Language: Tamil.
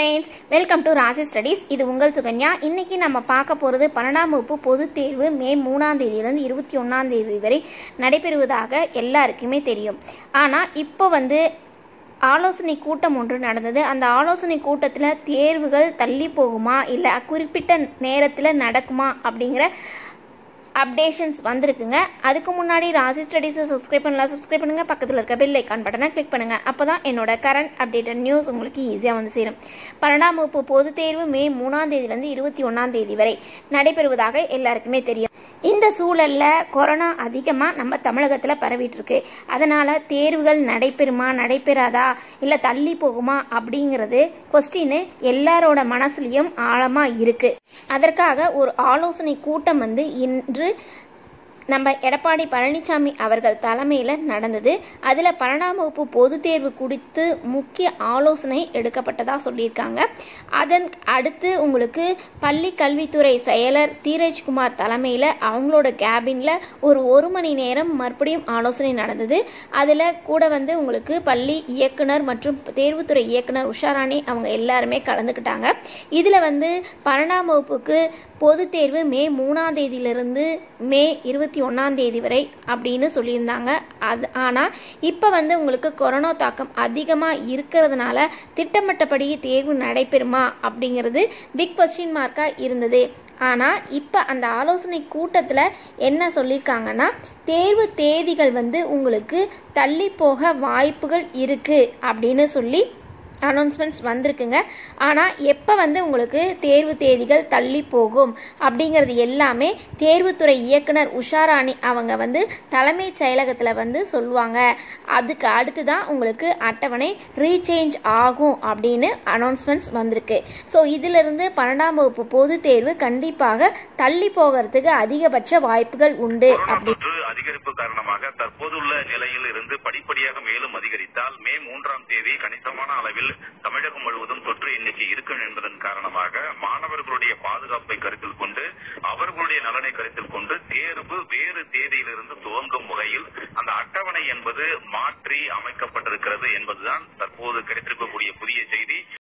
friends welcome to Rasi studies இது உங்கள் சுகன்யா இன்னைக்கு நம்ம பார்க்க போகிறது பன்னெண்டாம் வகுப்பு பொதுத் தேர்வு மே மூணாம் தேதியிலிருந்து இருபத்தி ஒன்றாம் தேதி வரை நடைபெறுவதாக எல்லாருக்குமே தெரியும் ஆனால் இப்போ வந்து ஆலோசனை கூட்டம் ஒன்று நடந்தது அந்த ஆலோசனை கூட்டத்தில் தேர்வுகள் தள்ளி போகுமா இல்லை குறிப்பிட்ட நேரத்தில் நடக்குமா அப்படிங்கிற அப்டேஷன்ஸ் வந்திருக்குங்க அதுக்கு முன்னாடி ராசி ஸ்டடீஸை சப்ஸ்கிரைப் பண்ணலாம் சப்ஸ்கிரைப் பண்ணுங்கள் பக்கத்தில் இருக்க பெல் ஐக்கான் பட்டனை கிளிக் பண்ணுங்கள் அப்போ தான் என்னோட கரண்ட் அப்டேட்டட் நியூஸ் உங்களுக்கு ஈஸியாக வந்து சேரும் பன்னெண்டாம் வகுப்பு பொதுத் தேர்வு மே மூணாம் தேதியிலேருந்து இருபத்தி ஒன்றாம் தேதி வரை நடைபெறுவதாக எல்லாருக்குமே தெரியும் இந்த சூழலில் கொரோனா அதிகமாக நம்ம தமிழகத்தில் பரவிட்டு இருக்கு அதனால் தேர்வுகள் நடைபெறுமா நடைபெறாதா இல்லை தள்ளி போகுமா அப்படிங்கிறது கொஸ்டின் எல்லாரோட மனசுலையும் ஆழமாக இருக்குது அதற்காக ஒரு ஆலோசனை கூட்டம் வந்து இன்று நம்ம எடப்பாடி பழனிசாமி அவர்கள் தலைமையில் நடந்தது அதில் பன்னெண்டாம் வகுப்பு பொதுத் தேர்வு குறித்து முக்கிய ஆலோசனை எடுக்கப்பட்டதாக சொல்லியிருக்காங்க அதன் அடுத்து உங்களுக்கு பள்ளி கல்வித்துறை செயலர் தீரஜ்குமார் தலைமையில் அவங்களோட கேபினில் ஒரு ஒரு மணி நேரம் மறுபடியும் ஆலோசனை நடந்தது அதில் கூட வந்து உங்களுக்கு பள்ளி இயக்குனர் மற்றும் தேர்வுத்துறை இயக்குனர் உஷாராணி அவங்க எல்லாருமே கலந்துக்கிட்டாங்க இதில் வந்து பன்னெண்டாம் வகுப்புக்கு பொதுத் தேர்வு மே மூணாம் தேதியிலிருந்து மே இருபத்தி ஒன்றாம் தேதி வரை அப்படின்னு சொல்லியிருந்தாங்க அது ஆனால் இப்போ வந்து உங்களுக்கு கொரோனா தாக்கம் அதிகமாக இருக்கிறதுனால திட்டமிட்டபடி தேர்வு நடைபெறுமா அப்படிங்கிறது பிக் கொஸ்டின் மார்க்காக இருந்தது ஆனால் இப்போ அந்த ஆலோசனை கூட்டத்தில் என்ன சொல்லியிருக்காங்கன்னா தேர்வு தேதிகள் வந்து உங்களுக்கு தள்ளி போக வாய்ப்புகள் இருக்குது அப்படின்னு சொல்லி அனௌன்ஸ்மெண்ட்ஸ் வந்திருக்குங்க ஆனால் எப்போ வந்து உங்களுக்கு தேர்வு தேதிகள் தள்ளி போகும் அப்படிங்கிறது எல்லாமே தேர்வுத்துறை இயக்குனர் உஷாராணி அவங்க வந்து தலைமைச் செயலகத்தில் வந்து சொல்லுவாங்க அதுக்கு அடுத்து தான் உங்களுக்கு அட்டவணை ரீசேஞ்ச் ஆகும் அப்படின்னு அனௌன்ஸ்மெண்ட்ஸ் வந்திருக்கு ஸோ இதிலிருந்து பன்னெண்டாம் வகுப்பு பொதுத் தேர்வு கண்டிப்பாக தள்ளி போகிறதுக்கு அதிகபட்ச வாய்ப்புகள் உண்டு அப்படி தொற்று அதிகரிப்பு காரணமாக தற்போதுள்ள நிலையில் இருந்து படிப்படியாக மேலும் அதிகரித்தால் மே மூன்றாம் தேதி கணிசமான அளவில் தமிழகம் முழுவதும் தொற்று எண்ணிக்கை இருக்கும் என்பதன் காரணமாக மாணவர்களுடைய பாதுகாப்பை கருத்தில் கொண்டு அவர்களுடைய நலனை கருத்தில் கொண்டு தேர்வு வேறு தேதியிலிருந்து துவங்கும் வகையில் அந்த அட்டவணை என்பது மாற்றி அமைக்கப்பட்டிருக்கிறது என்பதுதான் தற்போது கிடைத்திருக்கக்கூடிய புதிய செய்தி